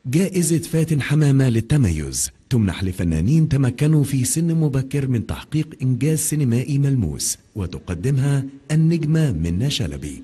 جائزة فاتن حمامة للتميز تمنح لفنانين تمكنوا في سن مبكر من تحقيق إنجاز سينمائي ملموس وتقدمها النجمة منى شلبي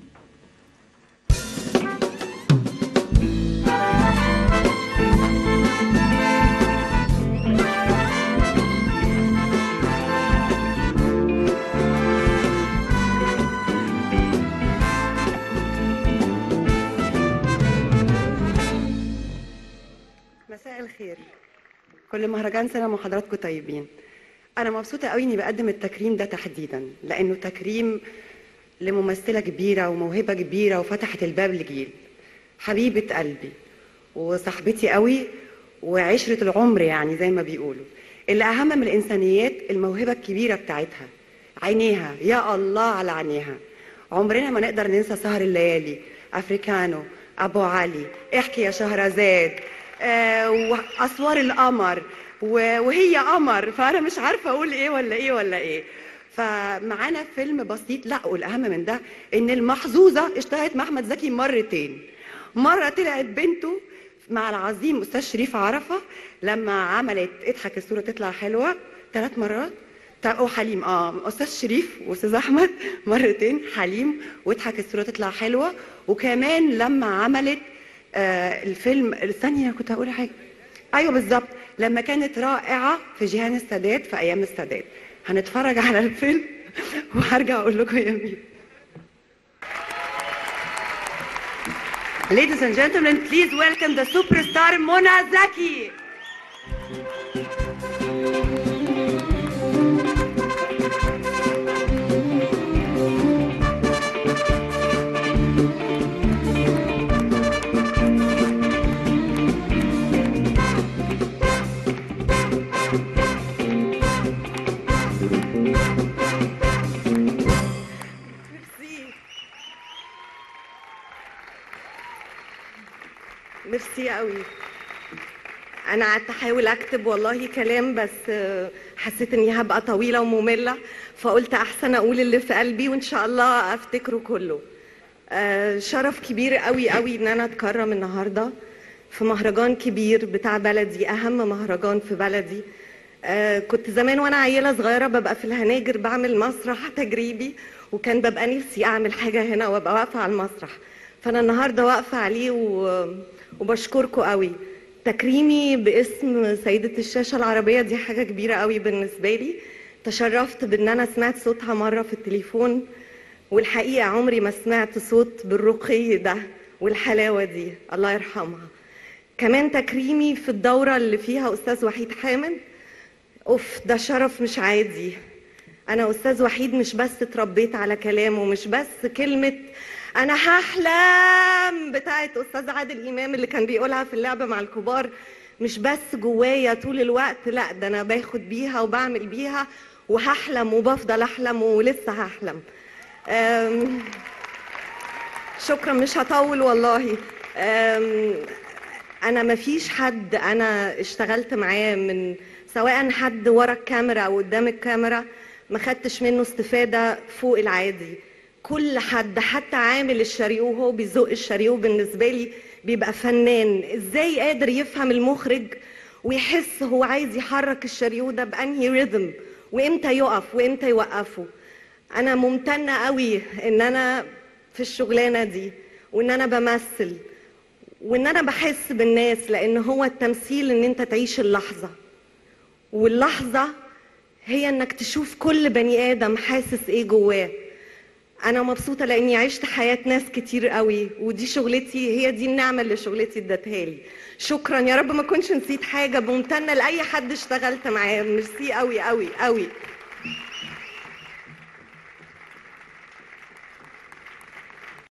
مساء الخير كل مهرجان سنة وحضراتكم طيبين أنا مبسوطة قوي إني بقدم التكريم ده تحديدا لأنه تكريم لممثلة كبيرة وموهبة كبيرة وفتحت الباب لجيل حبيبة قلبي وصاحبتي قوي وعشرة العمر يعني زي ما بيقولوا اللي أهم من الإنسانيات الموهبة الكبيرة بتاعتها عينيها يا الله على عينيها عمرنا ما نقدر ننسى سهر الليالي أفريكانو أبو علي احكي يا شهرزاد آه، واسوار القمر و- وهي قمر فانا مش عارفه اقول ايه ولا ايه ولا ايه فمعانا فيلم بسيط لا والاهم من ده ان المحظوظه اشتغلت مع احمد زكي مرتين مره طلعت بنته مع العظيم استاذ شريف عرفه لما عملت اضحك الصوره تطلع حلوه ثلاث مرات طب وحليم اه استاذ شريف واستاذ احمد مرتين حليم واضحك الصوره تطلع حلوه وكمان لما عملت آه الفيلم الثانية كنت هقول حاجة أيوة بالظبط لما كانت رائعة في جيهان السادات في أيام السادات هنتفرج على الفيلم وهرجع أقول لكم يا مين Ladies and gentlemen, please welcome the superstar Mona Zaki. ميرسي ميرسي قوي انا قعدت احاول اكتب والله كلام بس آه، حسيت اني هبقى طويله وممله فقلت احسن اقول اللي في قلبي وان شاء الله افتكره كله آه، شرف كبير قوي قوي ان انا اتكرم النهارده في مهرجان كبير بتاع بلدي اهم مهرجان في بلدي آه، كنت زمان وانا عيله صغيره ببقى في الهناجر بعمل مسرح تجريبي وكان ببقى نفسي اعمل حاجه هنا وابقى واقفه على المسرح فانا النهارده واقفه عليه و... وبشكركم قوي تكريمي باسم سيده الشاشه العربيه دي حاجه كبيره قوي بالنسبه لي تشرفت بان انا سمعت صوتها مره في التليفون والحقيقه عمري ما سمعت صوت بالرقي ده والحلاوه دي الله يرحمها كمان تكريمي في الدوره اللي فيها استاذ وحيد حامد اوف ده شرف مش عادي انا استاذ وحيد مش بس اتربيت على كلامه مش بس كلمه انا هحلم بتاعت استاذ عادل امام اللي كان بيقولها في اللعبه مع الكبار مش بس جوايا طول الوقت لا ده انا باخد بيها وبعمل بيها وهحلم وبفضل احلم ولسه هحلم أم، شكرا مش هطول والله أم، انا ما فيش حد انا اشتغلت معاه من سواء حد ورا الكاميرا او قدام الكاميرا ما خدتش منه استفاده فوق العادي كل حد حتى عامل الشاريو وهو بيزق الشاريو بالنسبه لي بيبقى فنان ازاي قادر يفهم المخرج ويحس هو عايز يحرك الشاريو ده بانهي ريذم وامتى يقف وامتى يوقفه انا ممتنه قوي ان انا في الشغلانه دي وان انا بمثل وان انا بحس بالناس لان هو التمثيل ان انت تعيش اللحظه واللحظه هي انك تشوف كل بني ادم حاسس ايه جواه انا مبسوطه لاني عشت حياه ناس كتير قوي ودي شغلتي هي دي النعمه اللي شغلتي ادتها لي شكرا يا رب ما كنتش نسيت حاجه ممتنه لاي حد اشتغلت معاه ميرسي قوي قوي قوي